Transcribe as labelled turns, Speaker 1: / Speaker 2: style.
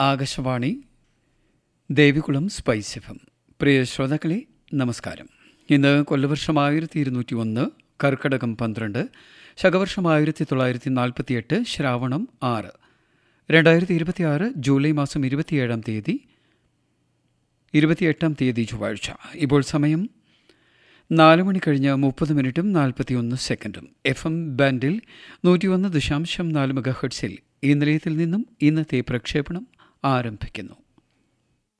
Speaker 1: Akashvani Devikulam Spice F M പ്രിയ ശ്രോതാക്കളെ നമസ്കാരം ഇന്ന് കൊല്ലവർഷം ആയിരത്തി ഇരുന്നൂറ്റി ഒന്ന് കർക്കടകം പന്ത്രണ്ട് ശകവർഷം ആയിരത്തി തൊള്ളായിരത്തി നാൽപ്പത്തിയെട്ട് ശ്രാവണം ആറ് രണ്ടായിരത്തി ഇരുപത്തിയാറ് ജൂലൈ മാസം ഇരുപത്തിയേഴാം തീയതി ഇരുപത്തിയെട്ടാം തീയതി ചൊവ്വാഴ്ച ഇപ്പോൾ സമയം നാല് മണി കഴിഞ്ഞ് മുപ്പത് മിനിറ്റും നാൽപ്പത്തിയൊന്ന് സെക്കൻഡും എഫ് എം ബാൻഡിൽ നൂറ്റിയൊന്ന് ദശാംശം നാല് മെഗാ ഹെർട്സിൽ ഈ നിലയത്തിൽ നിന്നും ഇന്നത്തെ പ്രക്ഷേപണം ആരംഭിക്കുന്നു